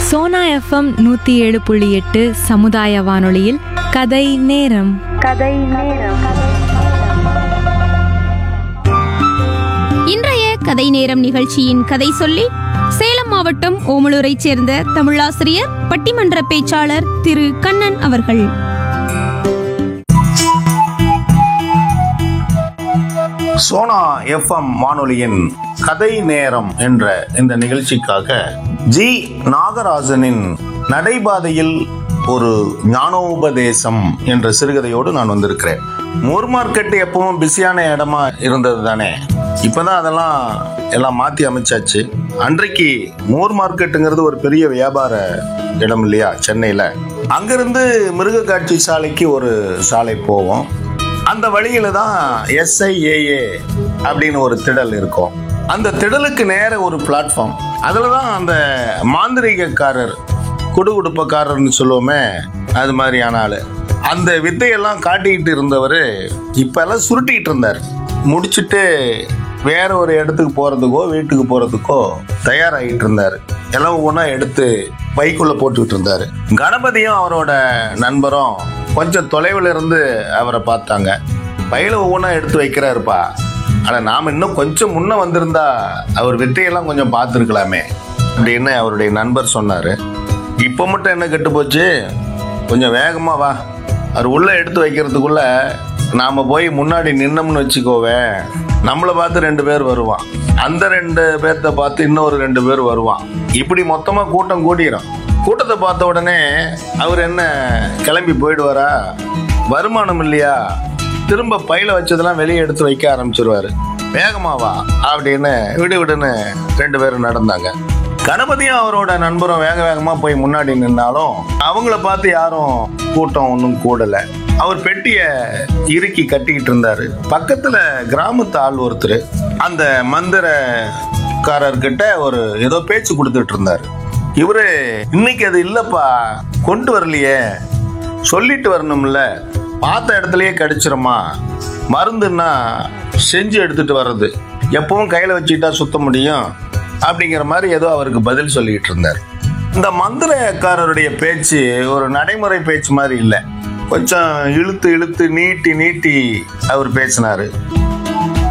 Sona FM நூற்றி ஏழு புள்ளி எட்டு சமுதாய வானொலியில் கதை நேரம் இன்றைய கதை நேரம் நிகழ்ச்சியின் கதை சொல்லி சேலம் மாவட்டம் ஓமலூரைச் சேர்ந்த தமிழாசிரியர் பட்டிமன்ற பேச்சாளர் திரு கண்ணன் அவர்கள் சோனா எஃப்எம் வானொலியின் கதை நேரம் என்ற இந்த நிகழ்ச்சிக்காக ஜி நாகராஜனின் நடைபாதையில் ஒரு ஞானோபதேசம் என்ற சிறுகதையோடு நான் வந்திருக்கிறேன் மூர் மார்க்கெட் எப்பவும் பிஸியான இடமா இருந்தது தானே இப்பதான் அதெல்லாம் எல்லாம் மாத்தி அமைச்சாச்சு அன்றைக்கு மூர் மார்க்கெட்டுங்கிறது ஒரு பெரிய வியாபார இடம் இல்லையா சென்னையில அங்கிருந்து மிருக காட்சி சாலைக்கு ஒரு சாலை போவோம் அந்த வழியில தான் எஸ்ஐஏஏ அப்படின்னு ஒரு திடல் இருக்கும் அந்த திடலுக்கு நேர ஒரு பிளாட்ஃபார்ம் அதில் தான் அந்த மாந்திரிகக்காரர் குடுகுடுப்பக்காரர்னு சொல்லுவோமே அது மாதிரியான ஆளு அந்த வித்தையெல்லாம் காட்டிக்கிட்டு இருந்தவர் இப்பெல்லாம் சுருட்டிக்கிட்டு இருந்தார் முடிச்சுட்டு வேற ஒரு இடத்துக்கு போறதுக்கோ வீட்டுக்கு போறதுக்கோ தயாராகிட்டு இருந்தார் எல்லாம் ஒவ்வொன்றா எடுத்து பைக்குள்ள போட்டுக்கிட்டு இருந்தாரு கணபதியும் அவரோட நண்பரும் கொஞ்சம் தொலைவில் இருந்து அவரை பார்த்தாங்க பையில ஒவ்வொன்றா எடுத்து வைக்கிறாருப்பா ஆனால் நாம் இன்னும் கொஞ்சம் முன்ன வந்திருந்தா அவர் வித்தையெல்லாம் கொஞ்சம் பார்த்துருக்கலாமே அப்படின்னு அவருடைய நண்பர் சொன்னார் இப்போ மட்டும் என்ன கெட்டு போச்சு கொஞ்சம் வேகமா வா அவர் உள்ள எடுத்து வைக்கிறதுக்குள்ள நாம போய் முன்னாடி நின்னோம்னு வச்சுக்கோவே நம்மளை பார்த்து ரெண்டு பேர் வருவான் அந்த ரெண்டு பேர்த்த பார்த்து இன்னொரு ரெண்டு பேர் வருவான் இப்படி மொத்தமா கூட்டம் கூடிரும் கூட்டத்தை பார்த்த உடனே அவர் என்ன கிளம்பி போயிடுவாரா வருமானம் இல்லையா திரும்ப பையில வச்சதெல்லாம் வெளியே எடுத்து வைக்க ஆரம்பிச்சிருவாரு வேகமாவா அப்படின்னு விடு விடுன்னு ரெண்டு பேரும் நடந்தாங்க கணபதியும் அவரோட நண்பரும் வேக வேகமா போய் முன்னாடி நின்னாலும் அவங்கள பார்த்து யாரும் கூட்டம் ஒன்றும் கூடல அவர் பெட்டிய இறுக்கி கட்டிக்கிட்டு இருந்தாரு பக்கத்துல கிராமத்து ஆள் ஒருத்தர் அந்த மந்திரக்காரர்கிட்ட ஒரு ஏதோ பேச்சு கொடுத்துட்டு இருந்தாரு இவரு இன்னைக்கு அது இல்லப்பா கொண்டு வரலையே சொல்லிட்டு வரணும்ல பார்த்த இடத்துலயே கிடைச்சிருமா மருந்துன்னா செஞ்சு எடுத்துட்டு வர்றது எப்பவும் கையில வச்சுக்கிட்டா சுத்த முடியும் அப்படிங்கிற மாதிரி ஏதோ அவருக்கு பதில் சொல்லிட்டு இருந்தார் இந்த மந்திரக்காரருடைய பேச்சு ஒரு நடைமுறை பேச்சு மாதிரி இல்லை கொஞ்சம் இழுத்து இழுத்து நீட்டி நீட்டி அவர் பேசினாரு